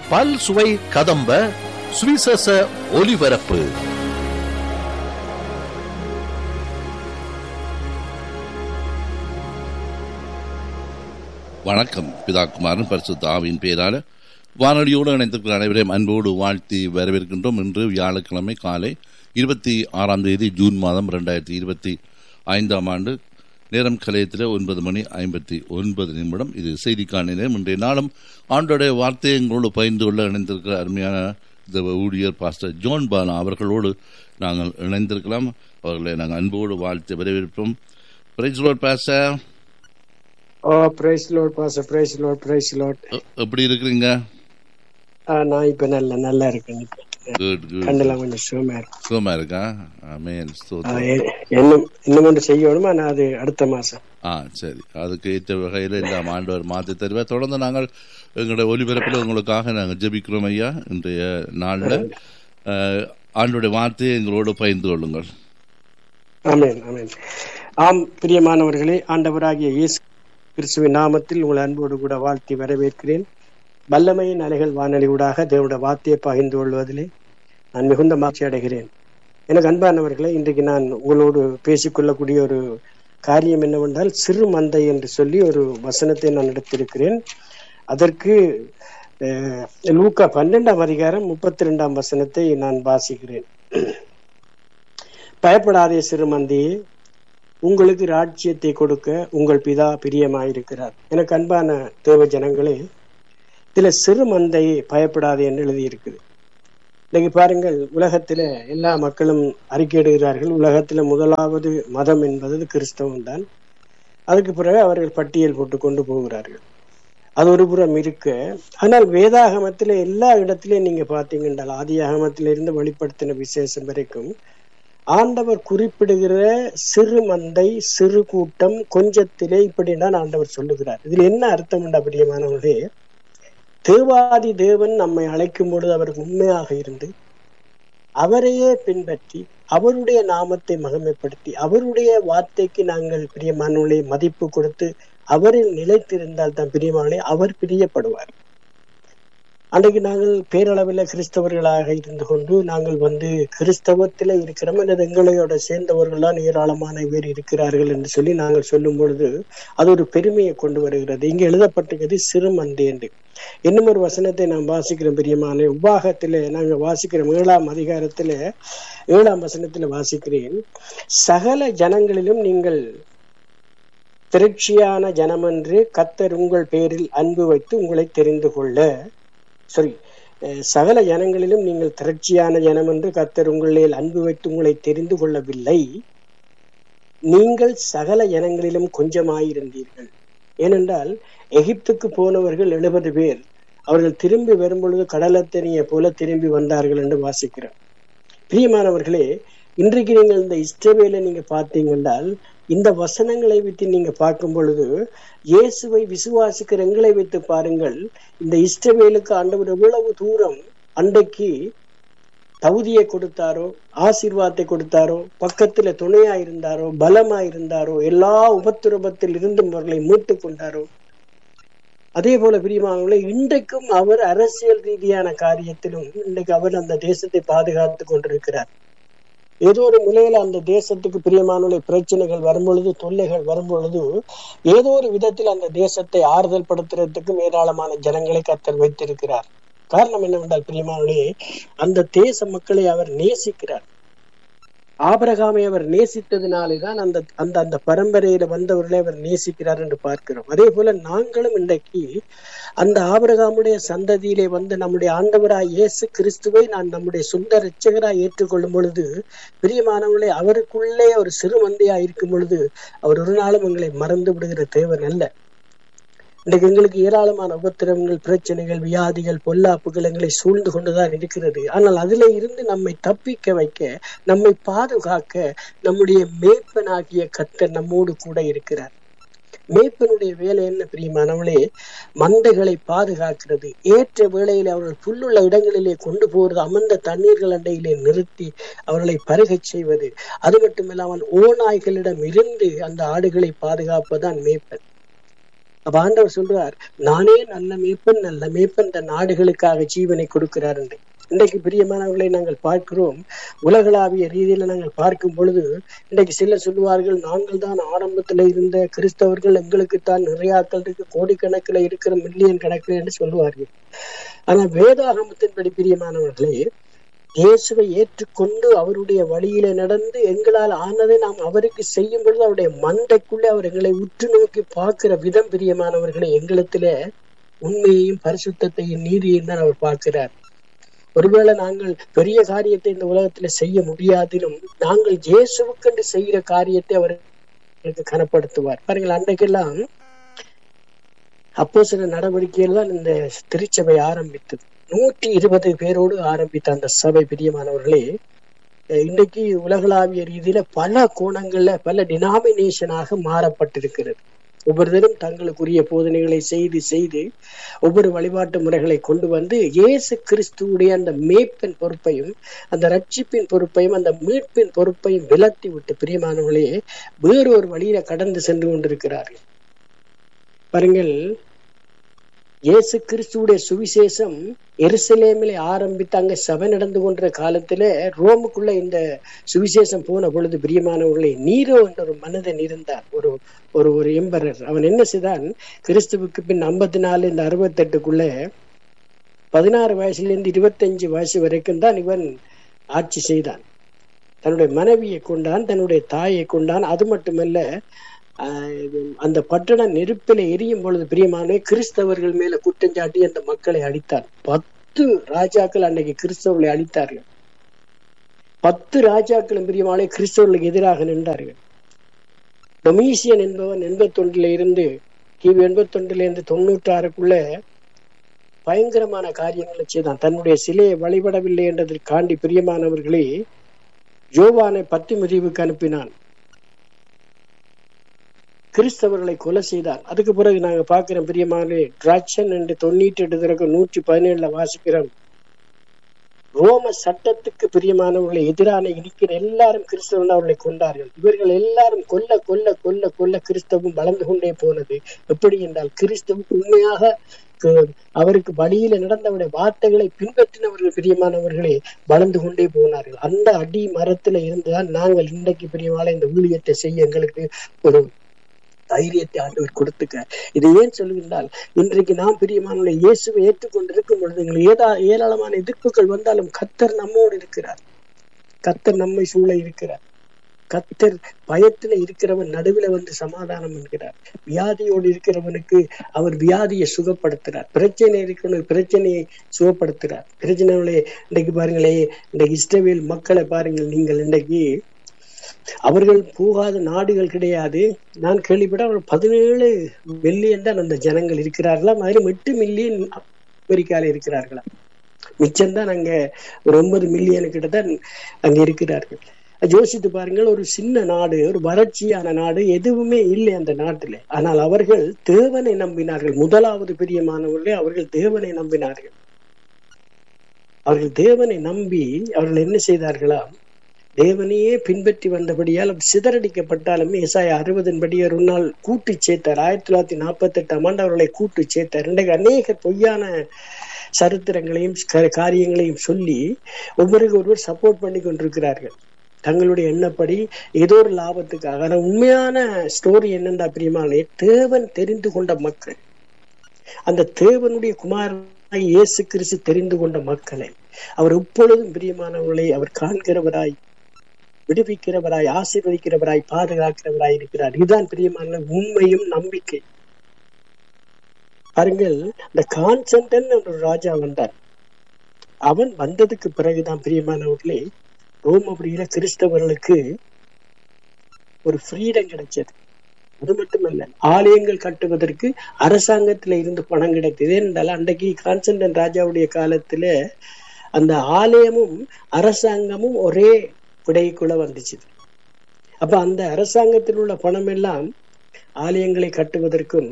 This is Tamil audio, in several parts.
பல் சுவை கதம்ப சுவிசேஷ ஒலிபரப்பு வணக்கம் பிதா குமாரன் பரிசுத்த ஆவியின் பேரால வானொலியோடு இணைந்திருக்கிற அனைவரையும் அன்போடு வாழ்த்தி வரவேற்கின்றோம் இன்று வியாழக்கிழமை காலை இருபத்தி ஆறாம் தேதி ஜூன் மாதம் ரெண்டாயிரத்தி இருபத்தி ஐந்தாம் ஆண்டு நேரம் கலையத்தில் ஒன்பது மணி ஐம்பத்தி ஒன்பது நிமிடம் இது செய்திக்கான நேரம் இன்றைய நாளும் ஆண்டோடைய வார்த்தையை எங்களோடு பகிர்ந்து கொள்ள இணைந்திருக்கிற அருமையான இந்த ஊழியர் பாஸ்டர் ஜோன் பாலா அவர்களோடு நாங்கள் இணைந்திருக்கலாம் அவர்களை நாங்கள் அன்போடு வாழ்த்து வரவேற்போம் பிரைஸ் லோட் பாச ஓ பிரைஸ் லோட் பாச பிரைஸ் லோட் பிரைஸ் லோட் எப்படி இருக்கிறீங்க நான் இப்ப நல்ல நல்லா இருக்கேன் இப்ப. குட் குட் கண்ணெல்லாம் கொஞ்சம் சுகமா இருக்கு சுகமா இருக்கா ஆமேன் ஆ, ஸ்தோத்திரம் எ- இன்னும் இன்னும் ஒன்று செய்யணுமா நான் அது அடுத்த மாசம் ஆ சரி அதுக்கு ஏற்ற வகையில் இந்த ஆண்டவர் மாற்றி தருவார் தொடர்ந்து நாங்கள் எங்களுடைய ஒலிபரப்பில் உங்களுக்காக நாங்கள் ஜெபிக்கிறோம் ஐயா இன்றைய நாளில் ஆண்டோடைய வார்த்தையை எங்களோடு பகிர்ந்து கொள்ளுங்கள் ஆமென் ஆமென் ஆம் பிரியமானவர்களே ஆண்டவராகிய இயேசு கிறிஸ்துவின் நாமத்தில் உங்கள் அன்போடு கூட வாழ்த்தி வரவேற்கிறேன் வல்லமையின் அலைகள் வானொலி ஊடாக தேவனுடைய வார்த்தையை பகிர்ந்து கொள்வதிலே நான் மிகுந்த மகிழ்ச்சி அடைகிறேன் எனக்கு அன்பானவர்களே இன்றைக்கு நான் உங்களோடு பேசிக்கொள்ளக்கூடிய ஒரு காரியம் என்னவென்றால் சிறு மந்தை என்று சொல்லி ஒரு வசனத்தை நான் எடுத்திருக்கிறேன் அதற்கு அஹ், லூக்கா பன்னெண்டாம் அதிகாரம் முப்பத்தி ரெண்டாம் வசனத்தை நான் வாசிக்கிறேன் பயப்படாதே சிறுமந்தியே உங்களுக்கு ராஜ்யத்தை கொடுக்க உங்கள் பிதா பிரியமாயிருக்கிறார் எனக்கு அன்பான தேவ ஜனங்களே இதுல சிறு மந்தையை பயப்படாதே என்று எழுதியிருக்குது இன்னைக்கு பாருங்கள் உலகத்துல எல்லா மக்களும் அறிக்கையிடுகிறார்கள் உலகத்துல முதலாவது மதம் என்பது கிறிஸ்தவம் தான் அதுக்கு பிறகு அவர்கள் பட்டியல் போட்டு கொண்டு போகிறார்கள் அது ஒரு புறம் இருக்க ஆனால் வேதாகமத்துல எல்லா இடத்திலையும் நீங்க பாத்தீங்கன்னா ஆதியாகமத்தில இருந்து வெளிப்படுத்தின விசேஷம் வரைக்கும் ஆண்டவர் குறிப்பிடுகிற சிறு மந்தை சிறு கூட்டம் கொஞ்சத்திலே இப்படிதான் ஆண்டவர் சொல்லுகிறார் இதுல என்ன அர்த்தம் உண்டு அப்படியமானவர்களே தேவாதி தேவன் நம்மை அழைக்கும் பொழுது அவர் உண்மையாக இருந்து அவரையே பின்பற்றி அவருடைய நாமத்தை மகிமைப்படுத்தி அவருடைய வார்த்தைக்கு நாங்கள் பிரியமானவர்களை மதிப்பு கொடுத்து அவரில் நிலைத்திருந்தால் தான் பிரியமானே அவர் பிரியப்படுவார் அன்றைக்கு நாங்கள் பேரளவில் கிறிஸ்தவர்களாக இருந்து கொண்டு நாங்கள் வந்து கிறிஸ்தவத்தில் இருக்கிறோம் அல்லது எங்களையோட சேர்ந்தவர்கள்லாம் ஏராளமான பேர் இருக்கிறார்கள் என்று சொல்லி நாங்கள் சொல்லும் பொழுது அது ஒரு பெருமையை கொண்டு வருகிறது இங்க எழுதப்பட்டிருக்கிறது சிறுமந்தை என்று இன்னும் ஒரு வசனத்தை நாம் வாசிக்கிறோம் பிரியமான உபாகத்திலே நாங்கள் வாசிக்கிறோம் ஏழாம் அதிகாரத்திலே ஏழாம் வசனத்தில் வாசிக்கிறேன் சகல ஜனங்களிலும் நீங்கள் திரட்சியான ஜனமென்று கத்தர் உங்கள் பேரில் அன்பு வைத்து உங்களை தெரிந்து கொள்ள சாரி அஹ், சகல ஜனங்களிலும் நீங்கள் திரட்சியான ஜனம் என்று கத்தர் உங்களில் அன்பு வைத்து உங்களை தெரிந்து கொள்ளவில்லை நீங்கள் சகல ஜனங்களிலும் கொஞ்சமாயிருந்தீர்கள் ஏனென்றால் எகிப்துக்கு போனவர்கள் எழுபது பேர் அவர்கள் திரும்பி வரும்பொழுது கடலத்தெறிய போல திரும்பி வந்தார்கள் என்று வாசிக்கிறோம் பிரியமானவர்களே இன்றைக்கு நீங்கள் இந்த இஸ்ரவேலை நீங்க பார்த்தீங்கன்றால் இந்த வசனங்களை வைத்து நீங்க பார்க்கும் பொழுது இயேசுவை விசுவாசிக்கிற எங்களை வைத்து பாருங்கள் இந்த இஸ்ரவேலுக்கு ஆண்டவர் எவ்வளவு தூரம் அன்றைக்கு தகுதியை கொடுத்தாரோ ஆசீர்வாதத்தை கொடுத்தாரோ பக்கத்துல துணையா இருந்தாரோ பலமா இருந்தாரோ எல்லா உபத்திரபத்தில் இருந்தும் அவர்களை மீட்டு கொண்டாரோ அதே போல பிரியமானவர்களே இன்றைக்கும் அவர் அரசியல் ரீதியான காரியத்திலும் இன்றைக்கு அவர் அந்த தேசத்தை பாதுகாத்து கொண்டிருக்கிறார் ஏதோ ஒரு நிலையில அந்த தேசத்துக்கு பிரியமானவர்களை பிரச்சனைகள் வரும்பொழுது தொல்லைகள் வரும்பொழுது ஏதோ ஒரு விதத்தில் அந்த தேசத்தை ஆறுதல் படுத்துறதுக்கும் ஏராளமான ஜனங்களை கத்தர் வைத்திருக்கிறார் காரணம் என்னவென்றால் பிரியமானவர்களே அந்த தேச மக்களை அவர் நேசிக்கிறார் ஆபரகாமை அவர் நேசித்ததினாலே தான் அந்த அந்த அந்த பரம்பரையில வந்தவர்களை அவர் நேசிக்கிறார் என்று பார்க்கிறோம் அதே போல நாங்களும் இன்றைக்கு அந்த ஆபரகாமுடைய சந்ததியிலே வந்து நம்முடைய ஆண்டவராய் இயேசு கிறிஸ்துவை நான் நம்முடைய சொந்த இரட்சகராய் ஏற்றுக்கொள்ளும் பொழுது பிரியமானவர்களே அவருக்குள்ளே ஒரு சிறு மந்தையா இருக்கும் பொழுது அவர் ஒரு நாளும் எங்களை மறந்து விடுகிற தேவன் அல்ல இன்றைக்கு எங்களுக்கு ஏராளமான உபத்திரவங்கள் பிரச்சனைகள் வியாதிகள் பொல்லாப்புகள் எங்களை சூழ்ந்து கொண்டுதான் இருக்கிறது ஆனால் அதிலே இருந்து நம்மை தப்பிக்க வைக்க நம்மை பாதுகாக்க நம்முடைய மேய்ப்பனாகிய கத்தர் நம்மோடு கூட இருக்கிறார் மேய்ப்பனுடைய வேலை என்ன பிரியமானவளே மந்தைகளை பாதுகாக்கிறது ஏற்ற வேளையிலே அவர்கள் புல்லுள்ள இடங்களிலே கொண்டு போவது அமர்ந்த தண்ணீர்கள் அண்டையிலே நிறுத்தி அவர்களை பருகச் செய்வது அது மட்டுமில்லாமல் ஓநாய்களிடம் இருந்து அந்த ஆடுகளை பாதுகாப்பதுதான் மேய்ப்பன் அப்ப ஆண்டவர் சொல்றார் நானே நல்ல மேய்ப்பன் நல்ல மேய்ப்பன் இந்த நாடுகளுக்காக ஜீவனை கொடுக்கிறார் என்று இன்றைக்கு பிரியமானவர்களை நாங்கள் பார்க்கிறோம் உலகளாவிய ரீதியில நாங்கள் பார்க்கும் பொழுது இன்றைக்கு சிலர் சொல்லுவார்கள் நாங்கள் தான் ஆரம்பத்துல இருந்த கிறிஸ்தவர்கள் எங்களுக்கு தான் நிறையாக்கள் இருக்கு கோடிக்கணக்கில் இருக்கிற மில்லியன் கணக்கில் என்று சொல்லுவார்கள் ஆனா வேதாகமத்தின்படி பிரியமானவர்களே இயேசுவை ஏற்றுக்கொண்டு அவருடைய வழியில நடந்து எங்களால் ஆனதை நாம் அவருக்கு செய்யும் பொழுது அவருடைய மண்டைக்குள்ளே அவர் எங்களை உற்று நோக்கி பார்க்கிற விதம் பிரியமானவர்களை எங்களிடத்திலே உண்மையையும் பரிசுத்தத்தையும் நீதியையும் தான் அவர் பார்க்கிறார் ஒருவேளை நாங்கள் பெரிய காரியத்தை இந்த உலகத்துல செய்ய முடியாதிலும் நாங்கள் இயேசுவுக்கென்று செய்கிற காரியத்தை அவர் எங்களுக்கு கனப்படுத்துவார் பாருங்கள் அன்றைக்கெல்லாம் அப்போ சில நடவடிக்கைகள் தான் இந்த திருச்சபை ஆரம்பித்தது நூற்றி இருபது பேரோடு ஆரம்பித்த அந்த சபை பிரியமானவர்களே அஹ் இன்றைக்கு உலகளாவிய ரீதியில பல கோணங்கள்ல பல டினாமினேஷனாக மாறப்பட்டிருக்கிறது ஒவ்வொருத்தரும் தங்களுக்குரிய போதனைகளை செய்து செய்து ஒவ்வொரு வழிபாட்டு முறைகளை கொண்டு வந்து இயேசு கிறிஸ்துவுடைய அந்த மேய்ப்பின் பொறுப்பையும் அந்த ரட்சிப்பின் பொறுப்பையும் அந்த மீட்பின் பொறுப்பையும் விலத்தி விட்டு பிரியமானவர்களே வேறொரு வழியில கடந்து சென்று கொண்டிருக்கிறார்கள் பாருங்கள் இயேசு கிறிஸ்துவுடைய சுவிசேஷம் எருசலேமிலே ஆரம்பித்து அங்க சபை நடந்து கொண்ட காலத்துல ரோமுக்குள்ள இந்த சுவிசேஷம் போன பொழுது பிரியமானவர்களே நீரோ என்ற ஒரு மனிதன் இருந்தார் ஒரு ஒரு ஒரு எம்பரர் அவன் என்ன செய்தான் கிறிஸ்துவுக்கு பின் ஐம்பத்தி நாலு இந்த அறுபத்தெட்டுக்குள்ள பதினாறு வயசுல இருந்து இருபத்தஞ்சு வயசு வரைக்கும் தான் இவன் ஆட்சி செய்தான் தன்னுடைய மனைவியை கொண்டான் தன்னுடைய தாயை கொண்டான் அது மட்டுமல்ல ஆஹ் அந்த பட்டணம் நெருப்பில எரியும் பொழுது பிரியமானே கிறிஸ்தவர்கள் மேல குற்றஞ்சாட்டி அந்த மக்களை அழித்தார் பத்து ராஜாக்கள் அன்னைக்கு கிறிஸ்தவர்களை அழித்தார்கள் பத்து ராஜாக்களும் பிரியமானே கிறிஸ்தவர்களுக்கு எதிராக நின்றார்கள் டொமீசியன் என்பவன் எண்பத்தொன்றுல இருந்து கிபி எண்பத்தொன்றுல இருந்து தொண்ணூற்றி ஆறுக்குள்ள பயங்கரமான காரியங்களை செய்தான் தன்னுடைய சிலையை வழிபடவில்லை என்றதற்காண்டி பிரியமானவர்களே யோவானை பத்தி முதிவுக்கு அனுப்பினான் கிறிஸ்தவர்களை கொலை செய்தார் அதுக்கு பிறகு நாங்க பாக்குறோம் பிரியமான டிராக்ஷன் என்று தொண்ணூற்றி எட்டு திறக்க நூற்றி பதினேழுல வாசிக்கிறோம் ரோம சட்டத்துக்கு பிரியமானவர்களை எதிரான இருக்கிற எல்லாரும் கிறிஸ்தவன் அவர்களை கொண்டார்கள் இவர்கள் எல்லாரும் கொல்ல கொல்ல கொல்ல கொல்ல கிறிஸ்தவம் வளர்ந்து கொண்டே போனது எப்படி என்றால் கிறிஸ்தவுக்கு உண்மையாக கு- அவருக்கு வழியில நடந்தவருடைய வார்த்தைகளை பின்பற்றினவர்கள் பிரியமானவர்களே வளர்ந்து கொண்டே போனார்கள் அந்த அடி மரத்துல இருந்துதான் நாங்கள் இன்றைக்கு பிரியமான இந்த ஊழியத்தை செய்ய எங்களுக்கு ஒரு தைரியத்தை ஆண்டவர் கொடுத்துக்க இதை ஏன் சொல்லுகின்றால் இன்றைக்கு நாம் பிரியமான இயேசுவை ஏற்றுக்கொண்டிருக்கும் பொழுது எங்களுக்கு ஏதா ஏராளமான எதிர்ப்புகள் வந்தாலும் கத்தர் நம்மோடு இருக்கிறார் கத்தர் நம்மை சூழ இருக்கிறார் கத்தர் பயத்துல இருக்கிறவன் நடுவில் வந்து சமாதானம் என்கிறார் வியாதியோடு இருக்கிறவனுக்கு அவர் வியாதியை சுகப்படுத்துறார் பிரச்சனை இருக்கிறவனுக்கு பிரச்சனையை சுகப்படுத்துறார் பிரச்சனைகளே இன்றைக்கு பாருங்களே இன்றைக்கு இஸ்ரவேல் மக்களை பாருங்கள் நீங்கள் இன்றைக்கு அவர்கள் போகாத நாடுகள் கிடையாது நான் கேள்விப்பட்ட ஒரு பதினேழு மில்லியன் தான் அந்த ஜனங்கள் இருக்கிறார்களாம் அதிலும் எட்டு மில்லியன் அமெரிக்கால இருக்கிறார்களாம் மிச்சம்தான் அங்க ஒரு ஒன்பது மில்லியனு கிட்ட தான் அங்க இருக்கிறார்கள் யோசித்து பாருங்கள் ஒரு சின்ன நாடு ஒரு வறட்சியான நாடு எதுவுமே இல்லை அந்த நாட்டிலே ஆனால் அவர்கள் தேவனை நம்பினார்கள் முதலாவது பிரியமானவர்களே அவர்கள் தேவனை நம்பினார்கள் அவர்கள் தேவனை நம்பி அவர்கள் என்ன செய்தார்களாம் தேவனையே பின்பற்றி வந்தபடியால் அவர் சிதறடிக்கப்பட்டாலும் ஏசாய அறுபதன் படி ஒரு நாள் கூட்டு சேர்த்தார் ஆயிரத்தி தொள்ளாயிரத்தி நாற்பத்தி எட்டாம் ஆண்டு அவர்களை கூட்டு சேர்த்தார் இன்றைக்கு அநேக பொய்யான சரித்திரங்களையும் க- காரியங்களையும் சொல்லி ஒவ்வொருக்கு ஒருவர் சப்போர்ட் பண்ணி கொண்டிருக்கிறார்கள் தங்களுடைய எண்ணப்படி ஏதோ ஒரு லாபத்துக்காக ஆனா உண்மையான ஸ்டோரி என்னென்றா பிரியமானே தேவன் தெரிந்து கொண்ட மக்கள் அந்த தேவனுடைய குமாரனாய் இயேசு கிறிஸ்து தெரிந்து கொண்ட மக்களை அவர் எப்பொழுதும் பிரியமானவர்களை அவர் காண்கிறவராய் விடுவிக்கிறவராய் ஆசீர்வதிக்கிறவராய் பாதுகாக்கிறவராய் இருக்கிறார் இதுதான் பிரியமான உண்மையும் நம்பிக்கை பாருங்கள் இந்த கான்சன்டன் ஒரு ராஜா வந்தார் அவன் வந்ததுக்கு பிறகுதான் பிரியமானவர்களே ரோமபுரியில கிறிஸ்தவர்களுக்கு ஒரு ஃப்ரீடம் கிடைச்சது அது மட்டுமல்ல ஆலயங்கள் கட்டுவதற்கு அரசாங்கத்துல இருந்து பணம் கிடைத்தது என்றால் அன்றைக்கு கான்ஸ்டன்டன் ராஜாவுடைய காலத்துல அந்த ஆலயமும் அரசாங்கமும் ஒரே விடைக்குள்ள வந்துச்சு அப்ப அந்த அரசாங்கத்தில் உள்ள பணம் எல்லாம் ஆலயங்களை கட்டுவதற்கும்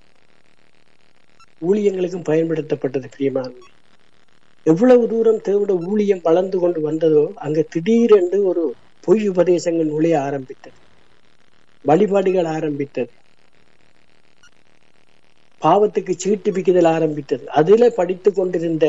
ஊழியங்களுக்கும் பயன்படுத்தப்பட்டது பிரியமானது எவ்வளவு தூரம் தேவோட ஊழியம் வளர்ந்து கொண்டு வந்ததோ அங்க திடீரென்று ஒரு பொய் உபதேசங்கள் நுழைய ஆரம்பித்தது வழிபாடுகள் ஆரம்பித்தது பாவத்துக்கு சீட்டு பிக்குதல் ஆரம்பித்தது அதுல படித்துக் கொண்டிருந்த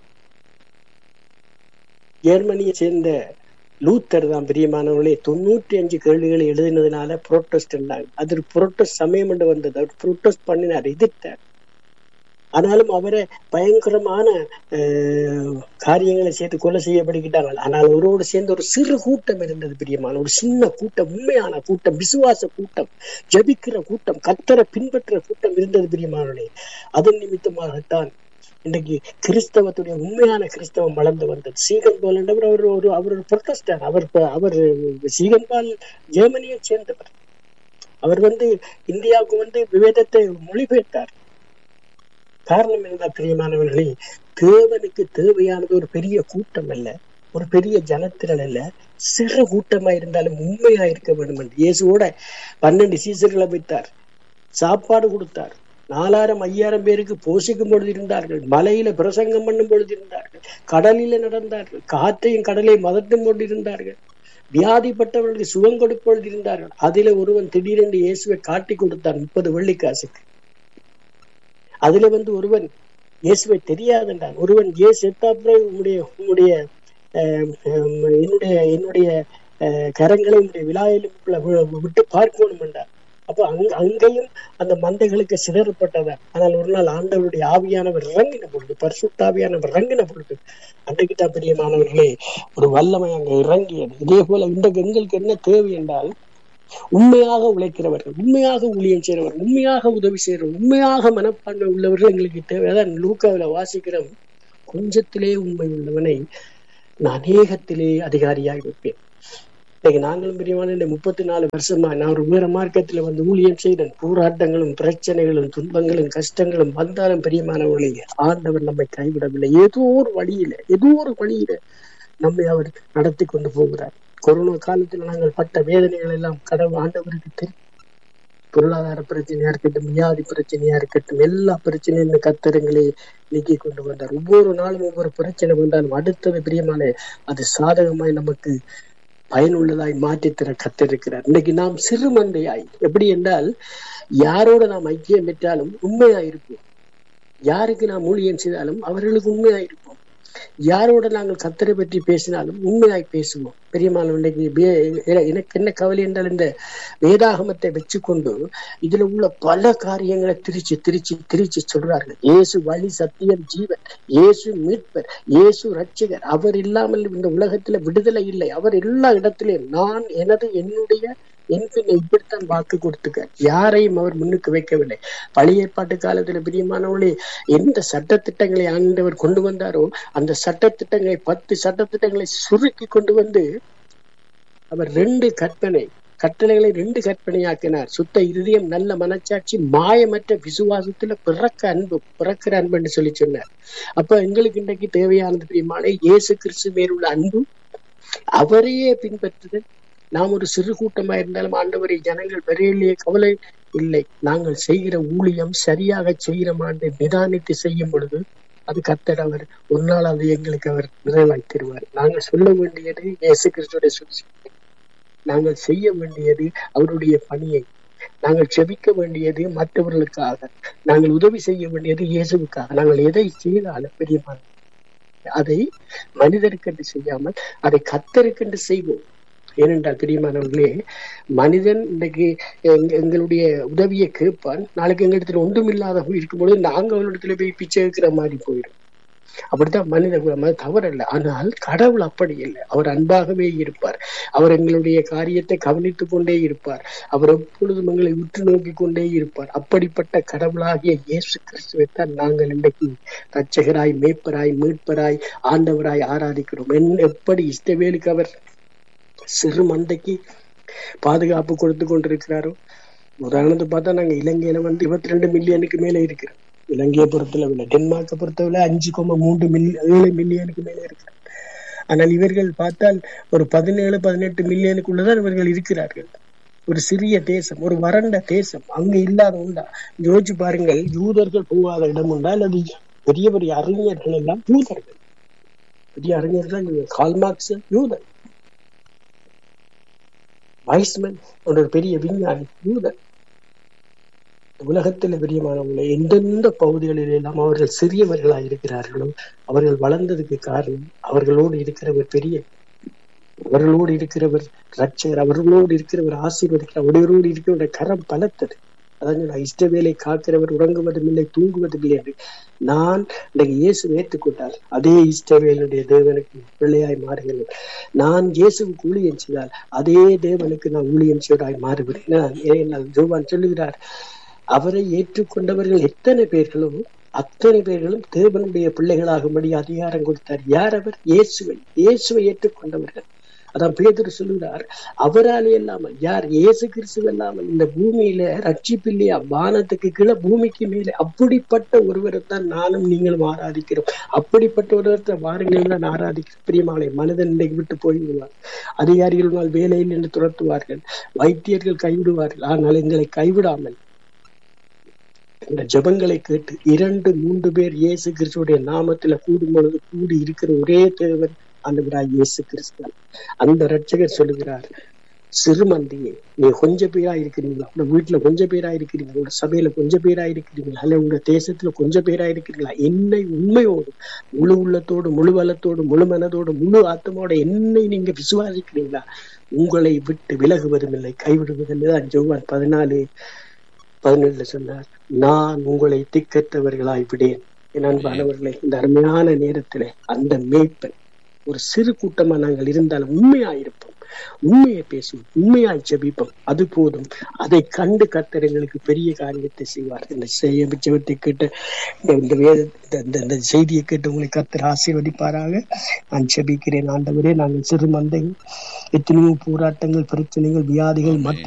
ஜெர்மனியை சேர்ந்த லூத்தர் தான் பிரியமானவர்களே தொண்ணூற்றி அஞ்சு கேள்விகளை எழுதினதுனால புரோட்டஸ்ட் இருந்தாங்க அது ஒரு புரோட்டஸ்ட் சமயம் என்று வந்தது அவர் புரோட்டஸ்ட் பண்ணினார் எதிர்த்தார் ஆனாலும் அவரை பயங்கரமான அஹ், காரியங்களை சேர்த்து கொலை செய்யப்படுகிட்டாங்க ஆனால் அவரோடு சேர்ந்து ஒரு சிறு கூட்டம் இருந்தது பிரியமான ஒரு சின்ன கூட்டம் உண்மையான கூட்டம் விசுவாச கூட்டம் ஜபிக்கிற கூட்டம் கத்தரை பின்பற்ற கூட்டம் இருந்தது பிரியமானவர்களே அதன் நிமித்தமாகத்தான் இன்றைக்கு கிறிஸ்தவத்துடைய உண்மையான கிறிஸ்தவம் வளர்ந்து வந்தது சீகன்பால் என்றவர் அவர் ஒரு அவர் ஒரு புரொட்டஸ்டர் அவர் ப- அவர் சீகன்பால் ஜெர்மனியை சேர்ந்தவர் அவர் வந்து இந்தியாவுக்கு வந்து விவேதத்தை மொழிபெயர்த்தார் காரணம் என்ன பிரியமானவர்களே தேவனுக்கு தேவையானது ஒரு பெரிய கூட்டம் அல்ல ஒரு பெரிய ஜனத்திரள் அல்ல சிறு கூட்டமா இருந்தாலும் உண்மையா இருக்க வேண்டும் என்று இயேசுவோட பன்னெண்டு சீசர்களை வைத்தார் சாப்பாடு கொடுத்தார் நாலாயிரம் ஐயாயிரம் பேருக்கு போஷிக்கும் பொழுது இருந்தார்கள் மலையில பிரசங்கம் பண்ணும் பொழுது இருந்தார்கள் கடலில நடந்தார்கள் காற்றையும் கடலையும் மதட்டும் கொண்டு இருந்தார்கள் வியாதிப்பட்டவர்களுக்கு சுகம் கொடுப்பொழுது இருந்தார்கள் அதில ஒருவன் திடீரென்று இயேசுவை காட்டி கொடுத்தான் முப்பது வெள்ளிக்காசுக்கு அதுல வந்து ஒருவன் இயேசுவை தெரியாதென்றான் ஒருவன் இயேசு செத்தாப்புற உம்முடைய உம்முடைய அஹ், ஹம், என்னுடைய என்னுடைய அஹ், கரங்களை உம்முடைய விழாயிலும் விட்டு பார்க்கணும் என்றார் அப்போ அங்க அங்கேயும் அந்த மந்தைகளுக்கு சிதறப்பட்டதா ஆனால் ஒரு நாள் ஆண்டவருடைய ஆவியானவர் இறங்கின பொழுது பரிசுத்தாவியானவர் இறங்கின பொழுது அன்றைக்கு தான் பிரியமானவர்களே ஒரு வல்லமை அங்க இறங்கியது இதே போல இந்த எங்களுக்கு என்ன தேவை என்றால் உண்மையாக உழைக்கிறவர்கள் உண்மையாக ஊழியம் செய்கிறவர்கள் உண்மையாக உதவி செய்கிறவர்கள் உண்மையாக மனப்பான்மை உள்ளவர்கள் எங்களுக்கு தேவை அதான் லூக்காவில வாசிக்கிறோம் கொஞ்சத்திலே உண்மை உள்ளவனை நான் அநேகத்திலே அதிகாரியாகி வைப்பேன் இன்னைக்கு நாங்களும் பிரியமான இந்த முப்பத்தி நாலு வருஷமா நான் ஒரு வேற மார்க்கத்துல வந்து ஊழியம் செய்தேன் போராட்டங்களும் பிரச்சனைகளும் துன்பங்களும் கஷ்டங்களும் வந்தாலும் பிரியமானவர்களே ஆண்டவர் நம்மை கைவிடவில்லை ஏதோ ஒரு வழியில ஏதோ ஒரு வழியில நம்மை அவர் நடத்தி கொண்டு போகிறார் கொரோனா காலத்தில் நாங்கள் பட்ட வேதனைகள் எல்லாம் கடவுள் ஆண்டவருக்கு தெரியும் பொருளாதார பிரச்சனையா இருக்கட்டும் வியாதி பிரச்சனையா இருக்கட்டும் எல்லா பிரச்சனையும் கத்தரங்களே நீக்கி கொண்டு வந்தார் ஒவ்வொரு நாளும் ஒவ்வொரு பிரச்சனை வந்தாலும் அடுத்தது பிரியமான அது சாதகமாய் நமக்கு பயனுள்ளதாய் மாற்றித்தர கத்திருக்கிறார் இன்னைக்கு நாம் சிறு மந்தையாய் எப்படி என்றால் யாரோட நாம் ஐக்கியம் பெற்றாலும் உண்மையாய் இருப்போம் யாருக்கு நாம் ஊழியம் செய்தாலும் அவர்களுக்கு உண்மையாய் இருப்போம் யாரோட நாங்கள் கத்தரை பற்றி பேசினாலும் உண்மையாய் பேசுவோம் பெரியமான இன்னைக்கு வே- எ- எனக்கு என்ன கவலை என்றால் இந்த வேதாகமத்தை வச்சுக்கொண்டு இதுல உள்ள பல காரியங்களை திரிச்சு திரிச்சு திரிச்சு சொல்றார்கள் இயேசு வழி சத்தியம் ஜீவன் இயேசு மீட்பர் இயேசு ரட்சகர் அவர் இல்லாமல் இந்த உலகத்துல விடுதலை இல்லை அவர் எல்லா இடத்திலும் நான் எனது என்னுடைய என் பின்ன இப்படித்தான் வாக்கு கொடுத்துக்க யாரையும் அவர் முன்னுக்கு வைக்கவில்லை பழைய ஏற்பாட்டு காலத்துல பிரியமானவர்களே எந்த சட்டத்திட்டங்களை ஆண்டவர் கொண்டு வந்தாரோ அந்த சட்டத்திட்டங்களை பத்து சட்டத்திட்டங்களை சுருக்கி கொண்டு வந்து அவர் ரெண்டு கற்பனை கட்டளைகளை ரெண்டு கற்பனையாக்கினார் சுத்த இருதயம் நல்ல மனச்சாட்சி மாயமற்ற விசுவாசத்துல பிறக்க அன்பு பிறக்கிற அன்புன்னு சொல்லி சொன்னார் அப்ப எங்களுக்கு இன்றைக்கு தேவையானது பிரியமான இயேசு கிறிஸ்து மேலுள்ள அன்பு அவரையே பின்பற்றுதல் நாம் ஒரு சிறு கூட்டமா இருந்தாலும் ஆண்டவரை ஜனங்கள் பெரியலையே கவலை இல்லை நாங்கள் செய்கிற ஊழியம் சரியாக செய்கிறோமான்னு நிதானித்து செய்யும் பொழுது அது கத்தர் அவர் ஒரு நாள் அது எங்களுக்கு அவர் நிறைவாய் தருவார் நாங்கள் சொல்ல வேண்டியது இயேசு கிறிஸ்துடைய சுவிசேஷம் நாங்கள் செய்ய வேண்டியது அவருடைய பணியை நாங்கள் செபிக்க வேண்டியது மற்றவர்களுக்காக நாங்கள் உதவி செய்ய வேண்டியது இயேசுவுக்காக நாங்கள் எதை செய்தாலும் பெரியமான அதை மனிதருக்கென்று செய்யாமல் அதை கத்தருக்கென்று செய்வோம் ஏனென்றால் பிரியமானவர்களே மனிதன் இன்றைக்கு எங்க- எங்களுடைய உதவியை கேட்பான் நாளைக்கு எங்க இடத்துல ஒன்றும் இல்லாத இருக்கும்பொழுது நாங்க அவரிடத்துல போய் பிச்சை எடுக்கிற மாதிரி போயிடும் அப்படித்தான் மனித குலம் அது தவறல்ல ஆனால் கடவுள் அப்படி இல்லை அவர் அன்பாகவே இருப்பார் அவர் எங்களுடைய காரியத்தை கவனித்துக் கொண்டே இருப்பார் அவர் எப்பொழுதும் எங்களை உற்று நோக்கி கொண்டே இருப்பார் அப்படிப்பட்ட கடவுளாகிய இயேசு கிறிஸ்துவைத்தான் நாங்கள் இன்றைக்கு ரட்சகராய் மேய்ப்பராய் மீட்பராய் ஆண்டவராய் ஆராதிக்கிறோம் என் எப்படி இஷ்டவேலுக்கு அவர் சிறு மந்தைக்கு பாதுகாப்பு கொடுத்து கொண்டிருக்கிறாரோ உதாரணத்துக்கு பார்த்தா நாங்க இலங்கையில வந்து இருபத்தி ரெண்டு மில்லியனுக்கு மேல இருக்கிறோம் இலங்கையை பொறுத்தளவுல டென்மார்க்கை பொறுத்தவரை அஞ்சு கோம மூன்று மில்லியன் ஏழு மில்லியனுக்கு மேல இருக்கிறோம் ஆனால் இவர்கள் பார்த்தால் ஒரு பதினேழு பதினெட்டு மில்லியனுக்குள்ளதான் இவர்கள் இருக்கிறார்கள் ஒரு சிறிய தேசம் ஒரு வறண்ட தேசம் அங்க இல்லாத உண்டா யோசிச்சு பாருங்கள் யூதர்கள் போகாத இடம் உண்டா அல்லது பெரிய பெரிய அறிஞர்கள் எல்லாம் யூதர்கள் பெரிய அறிஞர்கள் கால்மார்க்ஸ் யூதர் வைஸ்மன் ஒரு பெரிய விஞ்ஞானி யூதர் உலகத்தில் பிரியமானவங்களை எந்தெந்த பகுதிகளில் எல்லாம் அவர்கள் சிறியவர்களாக இருக்கிறார்களோ அவர்கள் வளர்ந்ததுக்கு காரணம் அவர்களோடு இருக்கிறவர் பெரிய அவர்களோடு இருக்கிறவர் ரட்சகர் அவர்களோடு இருக்கிறவர் ஆசீர்வதிக்கிறார் அவர்களோடு இருக்கிறவர் கரம் பலத்தது அதான் சொன்னா, இஷ்டவேலை காக்கிறவர் உறங்குவதும் இல்லை தூங்குவதும் இல்லை என்று நான் இன்றைக்கு இயேசு ஏற்றுக்கொண்டால் அதே இஷ்டவேலுடைய தேவனுக்கு பிள்ளையாய் மாறுகிறேன் நான் இயேசுவுக்கு ஊழியம் செய்தால் அதே தேவனுக்கு நான் ஊழியம் செய்வதாய் மாறுகிறேன் நான் ஏனென்றால் ஜோவான் சொல்லுகிறார் அவரை ஏற்றுக்கொண்டவர்கள் எத்தனை பேர்களோ அத்தனை பேர்களும் தேவனுடைய பிள்ளைகளாகும்படி அதிகாரம் கொடுத்தார் யார் அவர் இயேசுவை இயேசுவை ஏற்றுக்கொண்டவர்கள் அதான் பேதுரு சொல்லுகிறார் அவராலே இல்லாமல் யார் இயேசு கிறிஸ்து இல்லாமல் இந்த பூமியில ரட்சிப்பில்லையா வானத்துக்கு கீழே பூமிக்கு மேலே அப்படிப்பட்ட ஒருவரை தான் நானும் நீங்களும் ஆராதிக்கிறோம் அப்படிப்பட்ட ஒருவரை வாருங்கள் தான் ஆராதிக்கிறோம் பிரியமாலை மனிதன் இன்றைக்கு விட்டு போய்விடுவார் அதிகாரிகள் வேலையில் என்று துரத்துவார்கள் வைத்தியர்கள் கைவிடுவார்கள் ஆனால் எங்களை கைவிடாமல் இந்த ஜெபங்களை கேட்டு இரண்டு மூன்று பேர் இயேசு கிறிஸ்துடைய நாமத்துல கூடும் பொழுது கூடி இருக்கிற ஒரே தேவன் ஆண்டவராய் இயேசு கிறிஸ்து அந்த ரட்சகர் சொல்லுகிறார் சிறுமந்தியே நீ கொஞ்ச பேரா இருக்கிறீங்களா உங்க வீட்டுல கொஞ்ச பேரா இருக்கிறீங்களா உங்க சபையில கொஞ்ச பேரா இருக்கிறீங்களா அல்ல உங்க தேசத்துல கொஞ்ச பேரா இருக்கிறீங்களா என்னை உண்மையோடு முழு உள்ளத்தோடு முழு பலத்தோடு முழு மனதோடு முழு ஆத்தமோட என்னை நீங்க விசுவாசிக்கிறீங்களா உங்களை விட்டு விலகுவதும் இல்லை கைவிடுவதில்லை தான் ஜோவான் பதினாலு பதினேழுல சொன்னார் நான் உங்களை திக்கற்றவர்களாய் விடேன் என் அன்பானவர்களே இந்த அருமையான நேரத்திலே அந்த மேய்ப்பன் ஒரு சிறு கூட்டமா நாங்கள் இருந்தாலும் உண்மையாயிருப்போம் உண்மையை பேசுவோம் உண்மையாய் ஜெபிப்போம் அது போதும் அதை கண்டு கர்த்தர் எங்களுக்கு பெரிய காரியத்தை செய்வார் இந்த செய்ய ஜெபத்தை கேட்டு இந்த- இந்த வேத இந்த- இந்த- இந்த செய்தியை கேட்டு உங்களை கர்த்தர் ஆசீர்வதிப்பாராக நான் ஜெபிக்கிறேன் ஆண்டவரே நாங்கள் சிறு மந்தைகள் எத்தனையோ போராட்டங்கள் பிரச்சனைகள் வியாதிகள் மத்திய